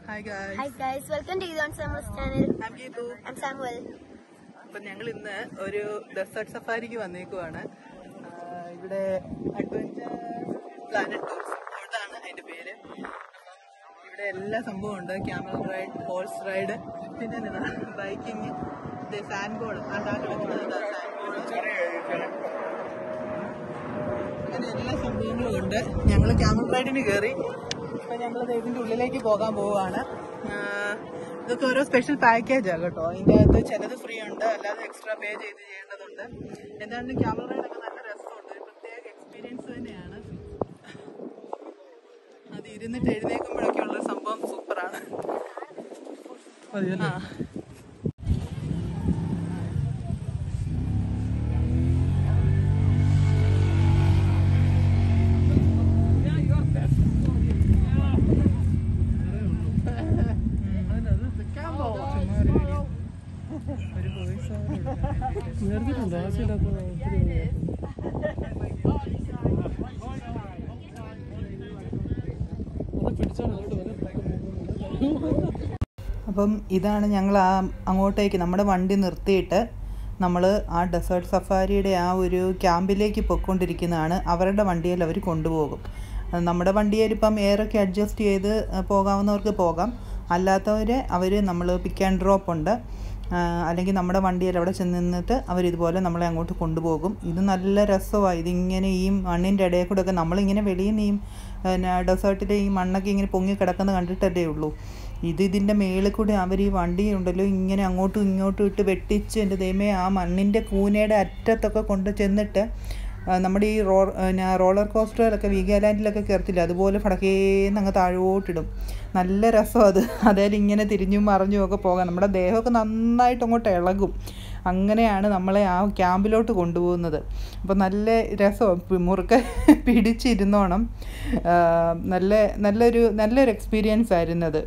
Hi ഗായ് Hi guys, welcome to Idon Samuel's channel. I'm Geetu. I'm Samuel. അപ്പൊ ഞങ്ങൾ ഇന്ന് ഒരു ഡെസേർട്ട് സഫാരിക്ക് വന്നേക്കുവാണ് ആ, ഇവിടെ അഡ്വഞ്ചർ പ്ലാനറ്റ് ടൂറിസം അതാണ് അതിന്റെ പേര് അപ്പം ഇവിടെ എല്ലാ സംഭവം ഉണ്ട് ക്യാമറ റൈഡ് ഹോഴ്സ് റൈഡ് പിന്നെ എന്താ ബൈക്കിങ് സാൻഡ് ബോർഡ് അതാ കിടക്കുന്നത് സാൻഡ് ബോർഡ് അങ്ങനെ എല്ലാ സംഭവങ്ങളും ഉണ്ട് ഞങ്ങൾ ക്യാമറ റൈഡിന് കയറി ഇപ്പൊ ഞങ്ങൾ ഇതിന്റെ ഉള്ളിലേക്ക് പോകാൻ പോവാണ് ആ, ഇതൊക്കെ ഓരോ സ്പെഷ്യൽ പാക്കേജാണ് കേട്ടോ ഇതിന്റെ അകത്ത് ചിലത് ഫ്രീ ഉണ്ട് അല്ലാതെ എക്സ്ട്രാ പേ ചെയ്ത് ചെയ്യേണ്ടതുണ്ട് എന്തായാലും ക്യാമറ റൈഡൊക്കെ നല്ല രസമുണ്ട് ഒരു പ്രത്യേക എക്സ്പീരിയൻസ് തന്നെയാണ് അത് ഇരുന്നിട്ട് എഴുന്നേൽക്കുമ്പോഴൊക്കെ ഉള്ള സംഭവം സൂപ്പറാണ് ആ അപ്പം ഇതാണ് ഞങ്ങൾ ആ അങ്ങോട്ടേക്ക് നമ്മുടെ വണ്ടി നിർത്തിയിട്ട് നമ്മൾ ആ ഡെസേർട്ട് സഫാരിയുടെ ആ ഒരു ക്യാമ്പിലേക്ക് പൊയ്ക്കൊണ്ടിരിക്കുന്നതാണ് അവരുടെ വണ്ടിയിൽ അവർ കൊണ്ടുപോകും അത് നമ്മുടെ വണ്ടിയിൽ ഇപ്പം എയറൊക്കെ അഡ്ജസ്റ്റ് ചെയ്ത് അഹ് പോകാവുന്നവർക്ക് പോകാം അല്ലാത്തവർ അവർ നമ്മൾ പിക്ക് ആൻഡ് ഡ്രോപ്പ് ഉണ്ട് ആ, അല്ലെങ്കിൽ നമ്മുടെ വണ്ടിയിൽ അവിടെ ചെന്ന് നിന്നിട്ട് അവരിതുപോലെ നമ്മളെ അങ്ങോട്ട് കൊണ്ടുപോകും ഇത് നല്ല രസമാണ് ഇതിങ്ങനെ ഈ മണ്ണിൻ്റെ ഇടയിൽ കൂടെ ഒക്കെ നമ്മളിങ്ങനെ വെളിയിൽ നിന്ന് ഈ പിന്നെ ഡെസേർട്ടിലെ ഈ മണ്ണൊക്കെ ഇങ്ങനെ പൊങ്ങി കിടക്കുന്നത് കണ്ടിട്ടല്ലേ ഉള്ളൂ ഇത് ഇതിൻ്റെ മേളിൽ കൂടി അവർ ഈ വണ്ടി ഉണ്ടല്ലോ ഇങ്ങനെ അങ്ങോട്ടും ഇങ്ങോട്ടും ഇട്ട് വെട്ടിച്ച് എൻ്റെ ദൈവമേ ആ മണ്ണിൻ്റെ കൂനയുടെ അറ്റത്തൊക്കെ കൊണ്ട് ചെന്നിട്ട് ആ, നമ്മുടെ ഈ റോ പിന്നെ റോളർ കോസ്റ്ററിലൊക്കെ വീഗാലാൻഡിലൊക്കെ കയറത്തില്ല അതുപോലെ ഫടക്കേന്ന് അങ്ങ് താഴോട്ടിടും നല്ല രസം അത് അതായത് ഇങ്ങനെ തിരിഞ്ഞും മറിഞ്ഞും ഒക്കെ പോകാം നമ്മുടെ ദേഹമൊക്കെ നന്നായിട്ട് അങ്ങോട്ട് ഇളകും അങ്ങനെയാണ് നമ്മളെ ആ ക്യാമ്പിലോട്ട് കൊണ്ടുപോകുന്നത് അപ്പോൾ നല്ല രസം മുറുക്കെ പിടിച്ചിരുന്നോണം ആ, നല്ല നല്ലൊരു നല്ലൊരു എക്സ്പീരിയൻസ് ആയിരുന്നത്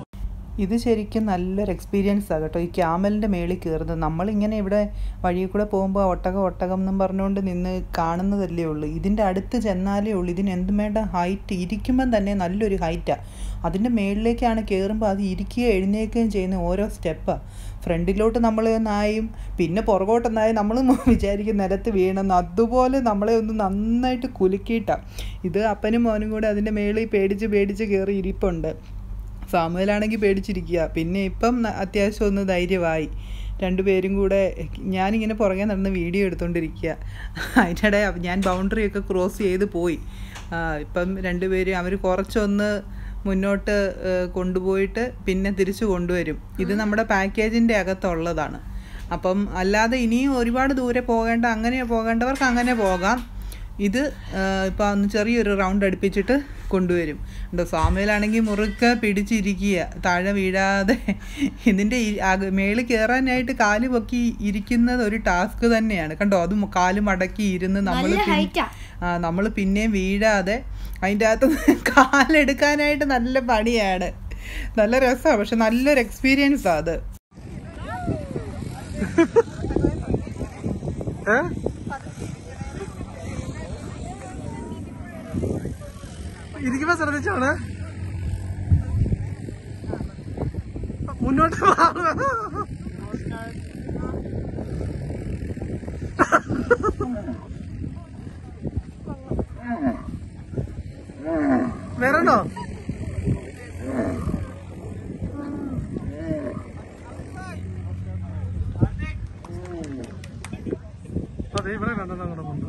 ഇത് ശരിക്കും നല്ലൊരു എക്സ്പീരിയൻസ് ആണ് കേട്ടോ ഈ ക്യാമലിൻ്റെ മേളിൽ കയറുന്നത് നമ്മളിങ്ങനെ ഇവിടെ വഴിയിൽ കൂടെ പോകുമ്പോൾ ഒട്ടകം ഒട്ടകം എന്നും പറഞ്ഞുകൊണ്ട് നിന്ന് കാണുന്നതല്ലേ ഉള്ളൂ ഇതിൻ്റെ അടുത്ത് ചെന്നാലേ ഉള്ളൂ ഇതിന് എന്തും വേണ്ട ഹൈറ്റ് ഇരിക്കുമ്പം തന്നെ നല്ലൊരു ഹൈറ്റാണ് അതിൻ്റെ മേളിലേക്കാണ് കയറുമ്പോൾ അത് ഇരിക്കുകയും എഴുന്നേൽക്കുകയും ചെയ്യുന്ന ഓരോ സ്റ്റെപ്പാണ് ഫ്രണ്ടിലോട്ട് നമ്മൾ നായും പിന്നെ പുറകോട്ടൊന്നായി നമ്മൾ വിചാരിക്കും നിലത്ത് വീണെന്ന് അതുപോലെ നമ്മളെ ഒന്ന് നന്നായിട്ട് കുലുക്കിയിട്ടാണ് ഇത് അപ്പനും മോനും കൂടെ അതിൻ്റെ മേളിൽ പേടിച്ച് പേടിച്ച് കയറി ഇരിപ്പുണ്ട് സാമുവലാണെങ്കിൽ പേടിച്ചിരിക്കുക പിന്നെ ഇപ്പം ന- അത്യാവശ്യം ഒന്ന് ധൈര്യമായി രണ്ടുപേരും കൂടെ ഞാനിങ്ങനെ പുറകെ നടന്ന് വീഡിയോ എടുത്തുകൊണ്ടിരിക്കുക അതിനിടെ ഞാൻ ബൗണ്ടറിയൊക്കെ ക്രോസ് ചെയ്ത് പോയി ആ, ഇപ്പം രണ്ടുപേരും അവർ കുറച്ചൊന്ന് മുന്നോട്ട് ഏഹ്, കൊണ്ടുപോയിട്ട് പിന്നെ തിരിച്ചു കൊണ്ടുവരും ഇത് നമ്മുടെ പാക്കേജിൻ്റെ അകത്തുള്ളതാണ് അപ്പം അല്ലാതെ ഇനിയും ഒരുപാട് ദൂരെ പോകേണ്ട അങ്ങനെ പോകേണ്ടവർക്ക് അങ്ങനെ പോകാം ഇത് ഇപ്പം ഒന്ന് ചെറിയൊരു റൗണ്ട് അടുപ്പിച്ചിട്ട് കൊണ്ടുവരും ഉണ്ടോ സാമയിലാണെങ്കിൽ മുറുക്ക പിടിച്ചിരിക്കുക താഴെ വീഴാതെ ഇതിൻ്റെ മേളിൽ കയറാനായിട്ട് കാല് പൊക്കി ഇരിക്കുന്നത് ഒരു ടാസ്ക് തന്നെയാണ് കണ്ടോ അത് മ- കാല് മടക്കി ഇരുന്ന് നമ്മൾ നല്ല height ആ. നമ്മൾ പിന്നെയും വീഴാതെ അതിൻ്റെ അകത്ത് കാലെടുക്കാനായിട്ട് നല്ല പണിയാണ് നല്ല രസമാണ് പക്ഷെ നല്ലൊരു എക്സ്പീരിയൻസാണ് അത് ഏ ഇരിക്കുമ്പോ ശ്രദ്ധിച്ചാണ് മുന്നോട്ട് മാറുക. വരണോ അതെ ഇവിടെ രണ്ടെണ്ണം കൂടെ ഉണ്ട്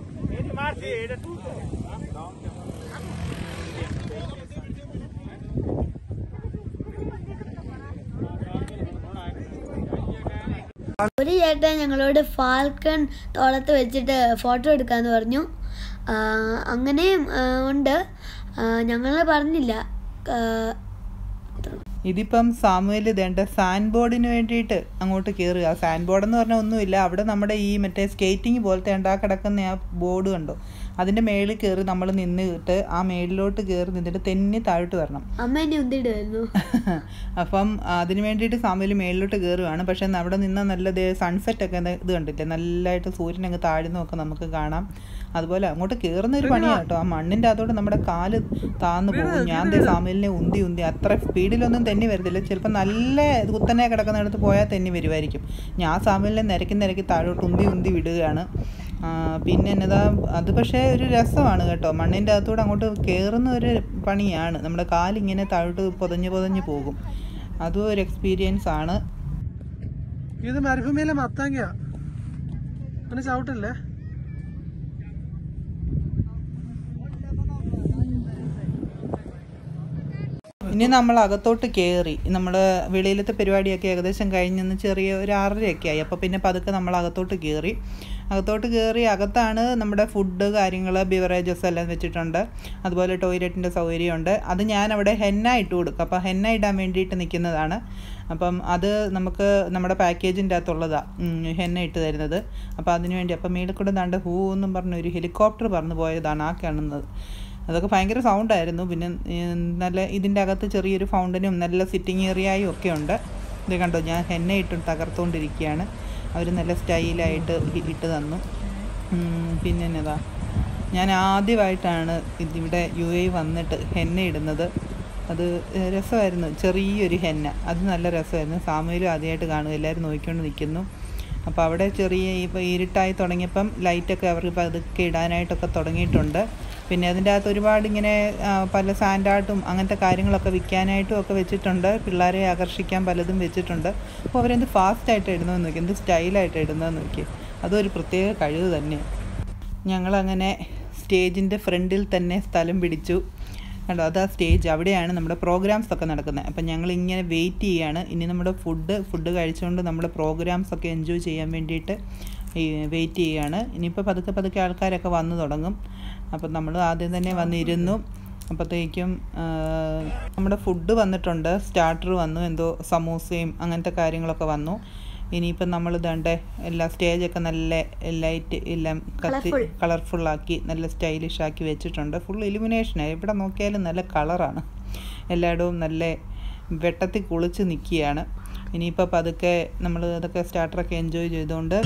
ഒരു ചേട്ടൻ ഞങ്ങളോട് ഫാൽക്കൺ തോളത്ത് വെച്ചിട്ട് ഫോട്ടോ എടുക്കാന്ന് പറഞ്ഞു ആ, അങ്ങനെയും ആ, ഉണ്ട് ഞങ്ങൾ പറഞ്ഞില്ല ആ, ഇതിപ്പം സാമുവൽ ഇതേണ്ട സാൻഡ് ബോർഡിന് വേണ്ടിയിട്ട് അങ്ങോട്ട് കയറുക സാൻഡ് ബോർഡ് എന്ന് പറഞ്ഞാൽ ഒന്നുമില്ല അവിടെ നമ്മുടെ ഈ മറ്റേ സ്കേറ്റിംഗ് പോലത്തെ ഉണ്ടാ കിടക്കുന്ന ആ ബോർഡ് കണ്ടോ അതിൻ്റെ മേളിൽ കയറി നമ്മൾ നിന്നിട്ട് ആ മേളിലോട്ട് കയറി നിന്നിട്ട് തെന്നി താഴോട്ട് വരണം അമ്മ എന്നെ ഉന്തിടുമായിരുന്നു അപ്പം അതിന് വേണ്ടിയിട്ട് സാമൂഹ്യ മേളിലോട്ട് കയറുകയാണ് പക്ഷേ അവിടെ നിന്ന് നല്ല സൺസെറ്റ് ഒക്കെ ഇത് കണ്ടില്ലേ നല്ലതായിട്ട് സൂര്യൻ അങ്ങ് താഴ്ന്നൊക്കെ നമുക്ക് കാണാം അതുപോലെ അങ്ങോട്ട് കയറുന്ന ഒരു പണിയാണ് കേട്ടോ ആ മണ്ണിൻ്റെ അതോടെ നമ്മുടെ കാല് താന്നു പോകും ഞാൻ ദേ സാമൂഹ്യനെ ഉന്തി ഉന്തി അത്ര സ്പീഡിലൊന്നും തെന്നി വരത്തില്ല ചിലപ്പോൾ നല്ല കുത്തനെ കിടക്കുന്നിടത്ത് പോയാൽ തെന്നി വരുമായിരിക്കും ഞാൻ സാമൂഹ്യനെ നിരക്കി നിരക്കി താഴോട്ട് ഉന്തി ഉന്തി വിടുകയാണ് ആ, പിന്നെ എന്നതാ അത് പക്ഷേ ഒരു രസമാണ് കേട്ടോ മണ്ണിൻ്റെ അകത്തൂടെ അങ്ങോട്ട് കയറുന്ന ഒരു പണിയാണ് നമ്മുടെ കാലിങ്ങനെ താഴോട്ട് പൊതഞ്ഞ് പൊതഞ്ഞ് പോകും അതും ഒരു എക്സ്പീരിയൻസ് ആണ് ഇത് മരുഭൂമിയിലെ മത്താങ്ങിയാ അങ്ങനെ ചവിട്ടല്ലേ ഇനി നമ്മൾ അകത്തോട്ട് കയറി നമ്മൾ വെളിയിലത്തെ പരിപാടിയൊക്കെ ഏകദേശം കഴിഞ്ഞെന്ന് ചെറിയ ഒരു ആറരയൊക്കെ ആയി അപ്പോൾ പിന്നെ പതുക്കെ നമ്മൾ അകത്തോട്ട് കയറി അകത്തോട്ട് കയറി അകത്താണ് നമ്മുടെ ഫുഡ് കാര്യങ്ങൾ ബിവറേജസ് എല്ലാം വെച്ചിട്ടുണ്ട് അതുപോലെ ടോയ്ലറ്റിൻ്റെ സൗകര്യമുണ്ട് അത് ഞാൻ അവിടെ ഹെന്ന ഇട്ട് കൊടുക്കും അപ്പോൾ ഹെന്ന ഇടാൻ വേണ്ടിയിട്ട് നിൽക്കുന്നതാണ് അപ്പം അത് നമുക്ക് നമ്മുടെ പാക്കേജിൻ്റെ അകത്തുള്ളതാണ് ഹെന്ന ഇട്ട് തരുന്നത് അപ്പോൾ അതിന് വേണ്ടി അപ്പം മേളിൽ കൂടെ ദാണ്ട് ഹൂ എന്നും പറഞ്ഞ ഒരു ഹെലികോപ്റ്റർ പറന്നു പോയതാണ് ആ കാണുന്നത് അതൊക്കെ ഭയങ്കര സൗണ്ടായിരുന്നു പിന്നെ ഏർ, നല്ല ഇതിൻ്റെ അകത്ത് ചെറിയൊരു ഫൗണ്ടനും നല്ല സിറ്റിംഗ് ഏരിയയും ഒക്കെ ഉണ്ട് ഇത് കണ്ടോ ഞാൻ ഹെന്ന ഇട്ട് തകർത്തുകൊണ്ടിരിക്കുകയാണ് അവർ നല്ല സ്റ്റൈലായിട്ട് ഇ- ഇട്ട് തന്നു ഉം, പിന്നെ എന്നതാ ഞാൻ ആദ്യമായിട്ടാണ് ഇതിവിടെ യു എ വന്നിട്ട് ഹെന്ന ഇടുന്നത് അത് ഏർ, രസമായിരുന്നു ചെറിയൊരു ഹെന്ന അത് നല്ല രസമായിരുന്നു സാമൂഹ്യം ആദ്യമായിട്ട് കാണുക എല്ലാവരും നോക്കിക്കൊണ്ട് നിൽക്കുന്നു അപ്പോൾ അവിടെ ചെറിയ ഇപ്പോൾ ഇരുട്ടായി തുടങ്ങിയപ്പം ലൈറ്റൊക്കെ അവർക്ക് പതുക്കെ ഇടാനായിട്ടൊക്കെ തുടങ്ങിയിട്ടുണ്ട് പിന്നെ അതിൻ്റെ അകത്ത് ഒരുപാട് ഇങ്ങനെ ആ, പല സാൻഡാർട്ടും അങ്ങനത്തെ കാര്യങ്ങളൊക്കെ വിൽക്കാനായിട്ടും ഒക്കെ വെച്ചിട്ടുണ്ട് പിള്ളേരെ ആകർഷിക്കാൻ പലതും വെച്ചിട്ടുണ്ട് അപ്പോൾ അവരെന്ത് ഫാസ്റ്റായിട്ട് ഇടുന്നതെന്ന് നോക്കി എന്ത് സ്റ്റൈലായിട്ട് ഇടുന്നതെന്ന് നോക്കി അതൊരു പ്രത്യേക കഴിവ് തന്നെയാണ് ഞങ്ങളങ്ങനെ സ്റ്റേജിൻ്റെ ഫ്രണ്ടിൽ തന്നെ സ്ഥലം പിടിച്ചു കണ്ടോ അതാ സ്റ്റേജ് അവിടെയാണ് നമ്മുടെ പ്രോഗ്രാംസ് ഒക്കെ നടക്കുന്നത് അപ്പം ഞങ്ങൾ ഇങ്ങനെ വെയിറ്റ് ചെയ്യാണ് ഇനി നമ്മുടെ ഫുഡ് ഫുഡ് കഴിച്ചുകൊണ്ട് നമ്മുടെ പ്രോഗ്രാംസ് ഒക്കെ എൻജോയ് ചെയ്യാൻ വേണ്ടിയിട്ട് ഈ വെയിറ്റ് ചെയ്യുകയാണ് ഇനിയിപ്പോൾ പതുക്കെ പതുക്കെ ആൾക്കാരൊക്കെ വന്നു തുടങ്ങും അപ്പം നമ്മൾ ആദ്യം തന്നെ വന്നിരുന്നു അപ്പോഴത്തേക്കും ആ, നമ്മുടെ ഫുഡ് വന്നിട്ടുണ്ട് സ്റ്റാർട്ടർ വന്നു എന്തോ സമൂസയും അങ്ങനത്തെ കാര്യങ്ങളൊക്കെ വന്നു ഇനിയിപ്പം നമ്മൾ ഇതാണ്ട് എല്ലാ സ്റ്റേജൊക്കെ നല്ല ലൈറ്റ് എല്ലാം കത്തി Colourful. കളർഫുള്ളാക്കി നല്ല സ്റ്റൈലിഷ് ആക്കി വെച്ചിട്ടുണ്ട് ഫുൾ ഇലുമിനേഷനാണ് എവിടെ നോക്കിയാലും നല്ല കളറാണ് എല്ലായിടവും നല്ല വെട്ടത്തിൽ കുളിച്ച് നിൽക്കുകയാണ് ഇനിയിപ്പോൾ പതുക്കെ നമ്മൾ അതൊക്കെ സ്റ്റാർട്ടറൊക്കെ എൻജോയ് ചെയ്തുകൊണ്ട്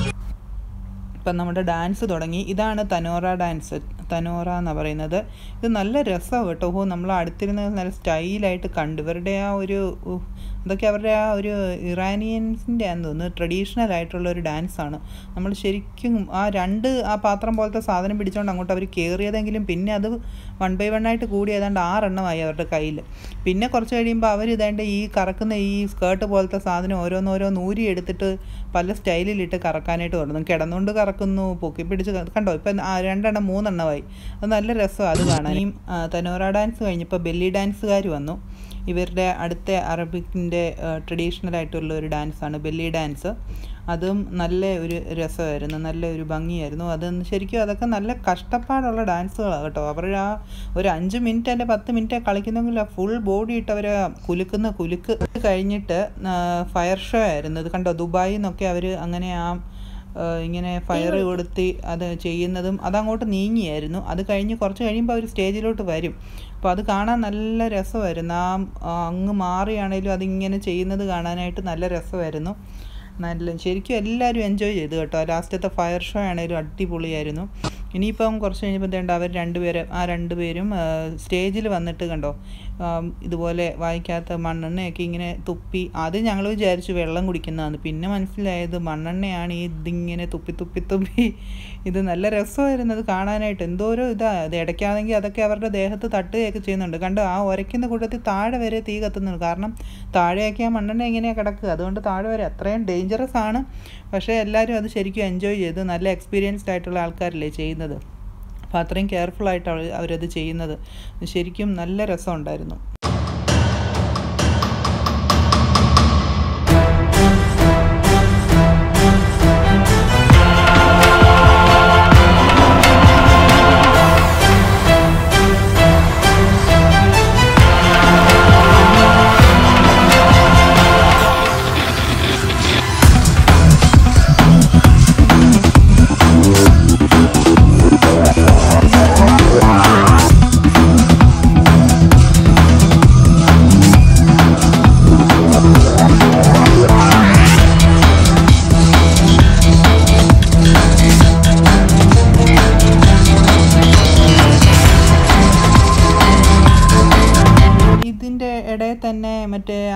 ഇപ്പം നമ്മുടെ ഡാൻസ് തുടങ്ങി ഇതാണ് തനോറ ഡാൻസ് തനോറ എന്നാണ് പറയുന്നത് ഇത് നല്ല രസമാണ് കേട്ടോ ഓ നമ്മൾ അടുത്തിരുന്ന് നല്ല സ്റ്റൈലായിട്ട് കണ്ടു ഇവരുടെ ആ ഒരു ഉഹ്, അതൊക്കെ അവരുടെ ആ ഒരു ഇറാനിയൻസിൻ്റെ ആണെന്ന് തോന്നുന്നു ട്രഡീഷണൽ ആയിട്ടുള്ള ഒരു ഡാൻസാണ് നമ്മൾ ശരിക്കും ആ രണ്ട് ആ പാത്രം പോലത്തെ സാധനം പിടിച്ചുകൊണ്ട് അങ്ങോട്ട് അവർ കയറിയതെങ്കിലും പിന്നെ അത് വൺ ബൈ വൺ ആയിട്ട് കൂടി ഏതാണ്ട് ആറെണ്ണമായി അവരുടെ കയ്യിൽ പിന്നെ കുറച്ച് കഴിയുമ്പോൾ അവർ ഇതാണ്ട് ഈ കറക്കുന്ന ഈ സ്കേർട്ട് പോലത്തെ സാധനം ഓരോന്നോരോന്ന് ഊരി എടുത്തിട്ട് പല സ്റ്റൈലിലിട്ട് കറക്കാനായിട്ട് തുടങ്ങും കിടന്നുകൊണ്ട് കറക്കുന്നു പൊക്കി പിടിച്ച് ക- കണ്ടോ ഇപ്പം ആ രണ്ടെണ്ണം മൂന്നെണ്ണമായി അത് നല്ല രസമാണ് അത് കാണാൻ ഈ ആ, തനോറ ഡാൻസ് കഴിഞ്ഞപ്പോൾ ബെല്ലി ഡാൻസുകാർ വന്നു ഇവരുടെ അടുത്ത അറബിക്കിൻ്റെ ട്രഡീഷണൽ ആയിട്ടുള്ള ഒരു ഡാൻസാണ് ബെല്ലി ഡാൻസ് അതും നല്ല ഒരു രസമായിരുന്നു നല്ല ഒരു ഭംഗിയായിരുന്നു അത് ശരിക്കും അതൊക്കെ നല്ല കഷ്ടപ്പാടുള്ള ഡാൻസുകളാണ് കേട്ടോ അവരുടെ ആ ഒരു അഞ്ച് മിനിറ്റ് അല്ലെ പത്ത് മിനിറ്റ് കളിക്കുന്നെങ്കിൽ ആ ഫുൾ ബോഡി ഇട്ട് അവർ കുലുക്കുന്ന കുലുക്ക് ഇത് കഴിഞ്ഞിട്ട് ഫയർ ഷോ ആയിരുന്നു ഇത് കണ്ടോ ദുബായിൽ നിന്നൊക്കെ അവർ അങ്ങനെ ആ ആ, ഇങ്ങനെ ഫയർ കൊടുത്തി അത് ചെയ്യുന്നതും അതങ്ങോട്ട് നീങ്ങിയായിരുന്നു അത് കഴിഞ്ഞ് കുറച്ച് കഴിയുമ്പോൾ അവർ സ്റ്റേജിലോട്ട് വരും അപ്പോൾ അത് കാണാൻ നല്ല രസമായിരുന്നു ആ ആ അങ്ങ് മാറിയാണേലും അതിങ്ങനെ ചെയ്യുന്നത് കാണാനായിട്ട് നല്ല രസമായിരുന്നു നല്ല ശരിക്കും എല്ലാവരും എൻജോയ് ചെയ്തു കേട്ടോ ലാസ്റ്റത്തെ ഫയർ ഷോ ആണേലും അടിപൊളിയായിരുന്നു ഇനിയിപ്പം കുറച്ച് കഴിഞ്ഞപ്പോൾ തേണ്ട അവർ രണ്ടുപേരും ആ രണ്ടുപേരും സ്റ്റേജിൽ വന്നിട്ട് കണ്ടോ ആം, ഇതുപോലെ വായിക്കാത്ത മണ്ണെണ്ണയൊക്കെ ഇങ്ങനെ തുപ്പി ആദ്യം ഞങ്ങൾ വിചാരിച്ചു വെള്ളം കുടിക്കുന്നതാണ് പിന്നെ മനസ്സിലായത് മണ്ണെണ്ണയാണ് ഈ ഇതിങ്ങനെ തുപ്പി തുപ്പി തുപ്പി ഇത് നല്ല രസമായിരുന്നു അത് കാണാനായിട്ട് എന്തോരോ ഇതാ അത് ഇടയ്ക്കാണെങ്കിൽ അതൊക്കെ അവരുടെ ദേഹത്ത് തട്ടുകയൊക്കെ ചെയ്യുന്നുണ്ട് കണ്ടോ ആ ഉരയ്ക്കുന്ന കൂട്ടത്തിൽ താഴെ വരെ തീ കത്തുന്നുണ്ട് കാരണം താഴെയൊക്കെ ആ മണ്ണെണ്ണ ഇങ്ങനെയാണ് കിടക്കുക അതുകൊണ്ട് താഴെ വരെ അത്രയും ഡേഞ്ചറസ് ആണ് പക്ഷേ എല്ലാവരും അത് ശരിക്കും എൻജോയ് ചെയ്ത് നല്ല എക്സ്പീരിയൻസ്ഡ് ആയിട്ടുള്ള ആൾക്കാരല്ലേ ചെയ്യുന്നത് അപ്പോൾ അത്രയും കെയർഫുൾ ആയിട്ടാണ് അവരത് ചെയ്യുന്നത് ശരിക്കും നല്ല രസമുണ്ടായിരുന്നു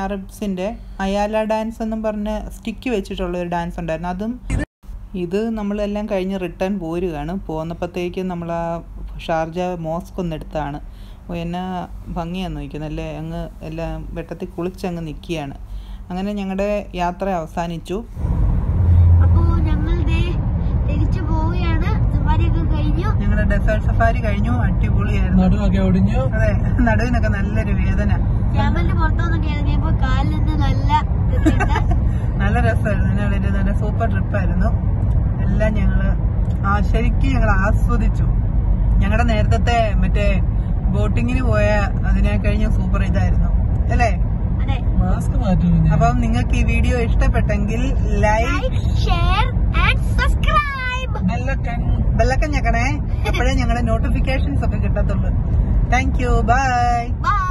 അറബ്സിൻ്റെ അയാല ഡാൻസ് എന്നും പറഞ്ഞ് സ്റ്റിക്ക് വെച്ചിട്ടുള്ള ഒരു ഡാൻസ് ഉണ്ടായിരുന്നു അതും ഇത് നമ്മളെല്ലാം കഴിഞ്ഞ് റിട്ടേൺ പോരുകയാണ് പോന്നപ്പോഴത്തേക്കും നമ്മൾ ആ ഷാർജ മോസ്ക് ഒന്ന് എടുത്താണ് ഓ, എന്നാ ഭംഗിയാന്ന് നോക്കുന്നത് അല്ലേ അങ്ങ് എല്ലാം വെട്ടത്തിൽ കുളിച്ചങ്ങ് നിൽക്കുകയാണ് അങ്ങനെ ഞങ്ങളുടെ യാത്ര അവസാനിച്ചു അപ്പോൾ ഞങ്ങൾ ദേ തിരിച്ചു പോവുകയാണ് സഫാരിയൊക്കെ കഴിഞ്ഞു ഞങ്ങളുടെ ഡെസേർട്ട് സഫാരി കഴിഞ്ഞു അടിപൊളിയായിരുന്നു നടുവൊക്കെ ഒടിഞ്ഞു അതെ നടുവിനൊക്കെ നല്ലൊരു വേദന ക്യാമലിന്റെ പുറത്തുനിന്നൊക്കെ ഇറങ്ങിയപ്പോൾ കാലിൽ നിന്ന് നല്ല ഇതുണ്ട്. നല്ല രസമായിരുന്നു ഞങ്ങളൊരു നല്ല സൂപ്പർ ട്രിപ്പായിരുന്നു എല്ലാം ഞങ്ങള് ആ ശരിക്കും ഞങ്ങൾ ആസ്വദിച്ചു ഞങ്ങളുടെ നേരത്തെ മറ്റേ ബോട്ടിങ്ങിന് പോയ അതിനെ കഴിഞ്ഞ സൂപ്പർ ഇതായിരുന്നു അല്ലേ അതെ മാസ്ക് മാറ്റി അപ്പം നിങ്ങൾക്ക് ഈ വീഡിയോ ഇഷ്ടപ്പെട്ടെങ്കിൽ like like share and subscribe ബെല്ലക്ക ഞെക്കണേ അപ്പോഴേ ഞങ്ങളുടെ നോട്ടിഫിക്കേഷൻസ് ഒക്കെ കിട്ടത്തുള്ളൂ താങ്ക് യു ബൈ ബൈ